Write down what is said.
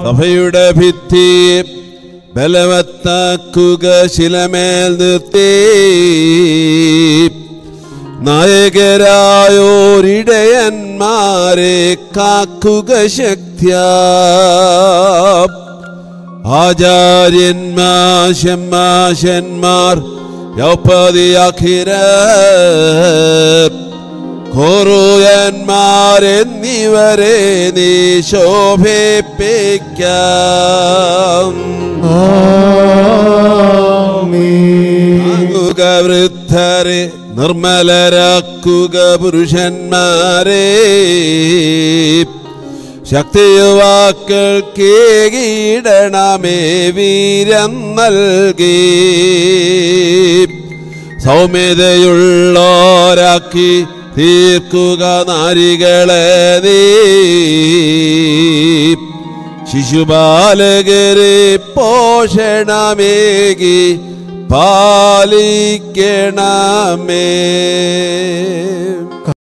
സഭയുടെ ഭിത്തി ബലവത്താക്കുക ശിലമേൽ നിർത്തി നായകരായോരിടയന്മാരെ കാക്കുക ശക്തിയ ആചാര്യന്മാർ ഷമ്മാശന്മാർ യൗപതിയഖിര ഖോറുയന്മാർ എന്നിവരെ നീ ശോഭിപ്പിക്കാം ആകുക വൃദ്ധരെ നിർമ്മലരാക്കുക പുരുഷന്മാരെ ശക്തിയുവാക്കൾ കേകിടണമേ വീരം നൽകി സൗമ്യതയുള്ളോരാക്കി തീർക്കുക നാരികളെ നീ ശിശുബാലകരെ പോഷണമേകി പാലിക്കണമേ